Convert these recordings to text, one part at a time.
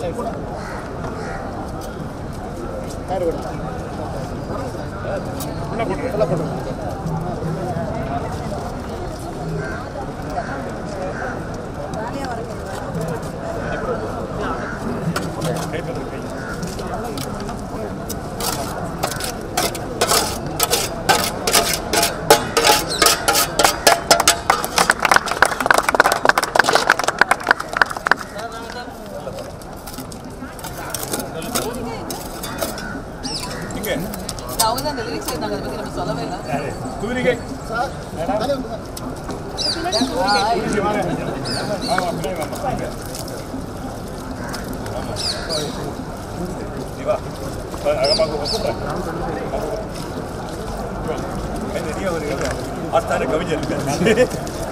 அவங்க தான் அந்த லிரிக்ஸ் இருந்தாங்க அதை பற்றி நம்ம சொல்லவே இல்லை தூரிகை சிவா அகமாக கூப்பிட்றேன் நிறைய ஒரு ஆஸ்தான கவிஞர் இருக்காரு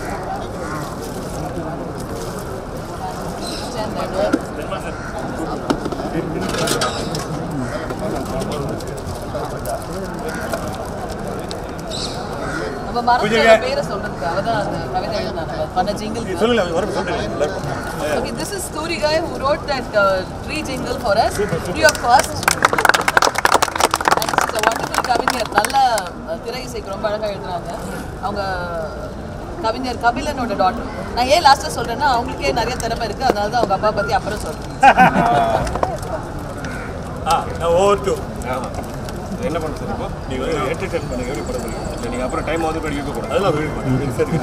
நம்ம மரத்தோட பேரை சொல்றதுக்கு அவ தான் அந்த கவிதை எழுதினாங்க பண்ண ஜிங்கிள் சொல்லுங்க வரும் சொல்றேன் எல்லாருக்கும் Okay, this is Story guy who wrote that uh, tree jingle for us, free of cost. And this is a wonderful கவிஞர் நல்ல uh, திரை இசைக்கு ரொம்ப அழகா எழுதுறாங்க அவங்க கவிஞர் கபிலனோட டாட்டர் நான் ஏன் லாஸ்ட்டாக சொல்றேன்னா அவங்களுக்கே நிறைய திறமை இருக்கு அதனால தான் அவங்க அப்பா பத்தி அப்புறம் சொல்றேன் ஆ நான் ஓவர் டூ என்ன பண்ண சார் இப்போ நீ வந்து என்டர்டைன் பண்ணுங்க எப்படி படம் பண்ணுங்க இல்லை நீங்கள் அப்புறம் டைம் வந்து போய் இருக்க கூடாது அதெல்லாம் வீடு பண்ணுங்க சரி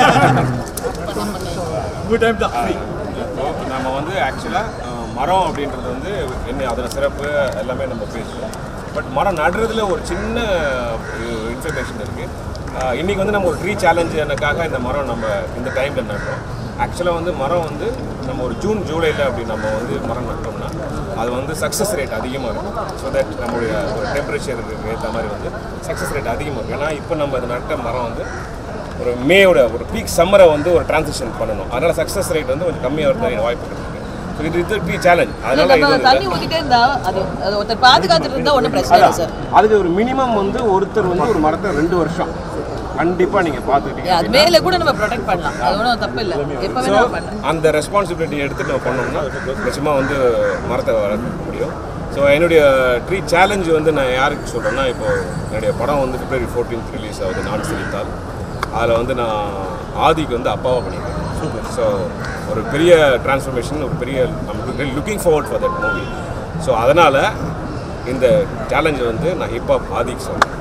உங்கள் டைம் தான் free. இப்போ நம்ம வந்து ஆக்சுவலாக மரம் அப்படின்றது வந்து என்ன அதோட சிறப்பு எல்லாமே நம்ம பேசுவோம் பட் மரம் நடுறதுல ஒரு சின்ன இன்ஃபர்மேஷன் இருக்குது இன்றைக்கி வந்து நம்ம ஒரு ட்ரீ சேலஞ்சுக்காக இந்த மரம் நம்ம இந்த டைமில் நடுறோம் ஆக்சுவலாக வந்து மரம் வந்து நம்ம ஒரு ஜூன் ஜூலையில் அப்படி நம்ம வந்து மரம் நட்டோம்னா அது வந்து சக்ஸஸ் ரேட் அதிகமாக இருக்கும் ஸோ தட் நம்மளுடைய ஒரு டெம்பரேச்சருக்கு ஏற்ற மாதிரி வந்து சக்ஸஸ் ரேட் அதிகமாக இருக்கும் ஏன்னா இப்போ நம்ம அது நட்ட மரம் வந்து ஒரு மேயோட ஒரு பீக் சம்மரை வந்து ஒரு டிரான்சிஷன் பண்ணணும் அதனால சக்ஸஸ் ரேட் வந்து கொஞ்சம் கம்மியாக இருக்கிற வாய்ப்பு இருக்கு ஸோ இது இது ட்ரீ சேலஞ்ச் அதனால இது நம்ம வந்து தண்ணி ஊத்திட்டே இருந்தா அது அது ஒருத்தர் பாதுகாத்துட்டு இருந்தா ஒன்றும் பிரச்சனை இல்லை சார் அதுக்கு ஒரு மினிமம் வந்து ஒருத்தர் வந்து ஒரு மரத்தை ரெண்டு வருஷம் கண்டிப்பாக நீங்கள் பார்த்துக்கிட்டீங்க அது மேல கூட நம்ம ப்ரொடெக்ட் பண்ணலாம் அது ஒன்றும் தப்பு இல்லை எப்போ ஸோ வேணா பண்ணலாம் அந்த ரெஸ்பான்சிபிலிட்டி எடுத்துட்டு நம்ம பண்ணோம்னா நிச்சயமாக வந்து மரத்தை வளர்க்க முடியும் ஸோ என்னுடைய ட்ரீ சேலஞ்ச் வந்து நான் யாருக்கு சொல்கிறேன்னா இப்போ என்னுடைய படம் வந்து பிப்ரவரி ஃபோர்டீன்த் ரிலீஸ் ஆகுது நான் சிரித்தால் அதில் வந்து நான் ஆதிக்கு வந்து அப்பாவாக பண்ணியிருக்கேன் ஸோ ஒரு பெரிய டிரான்ஸ்ஃபர்மேஷன் ஒரு பெரிய looking forward for that movie so அதனால் இந்த சேலஞ்சை வந்து நான் ஹிப்ஹாப் ஆதிக்கு சொல்கிறேன்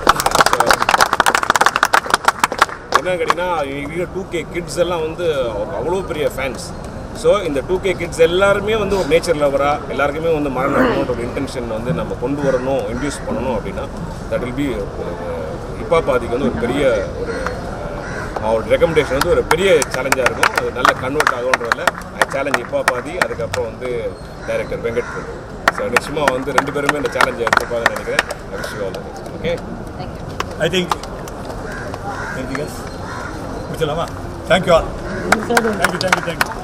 என்ன கேட்டிங்கன்னா இருக்கிற டூ கே கிட்ஸ் எல்லாம் வந்து அவங்க அவ்வளோ பெரிய ஃபேன்ஸ் ஸோ இந்த டூ கே கிட்ஸ் எல்லாருமே வந்து ஒரு நேச்சர் லவராக எல்லாருக்குமே வந்து மரம் நடக்கணுன்ற ஒரு இன்டென்ஷன் வந்து நம்ம கொண்டு வரணும் இன்டியூஸ் பண்ணணும் அப்படின்னா தட் வில் பி ஹிப்ஹாப் ஆதிக்கு வந்து ஒரு பெரிய ஒரு அவரோட ரெக்கமெண்டேஷன் வந்து ஒரு பெரிய சேலஞ்சாக இருக்கும் அது நல்ல கன்வெர்ட் ஆகுன்றதில் ஐ சேலஞ்ச் ஹிப்ஹாப் ஆதி அதுக்கப்புறம் வந்து டைரக்டர் வெங்கட் பிரபு ஸோ நிச்சயமாக வந்து ரெண்டு பேருமே இந்த சேலஞ்சை எடுத்துப்பாங்கன்னு நினைக்கிறேன் okay thank you I think anything else முடிச்சலாமா thank you all thank you thank you thank you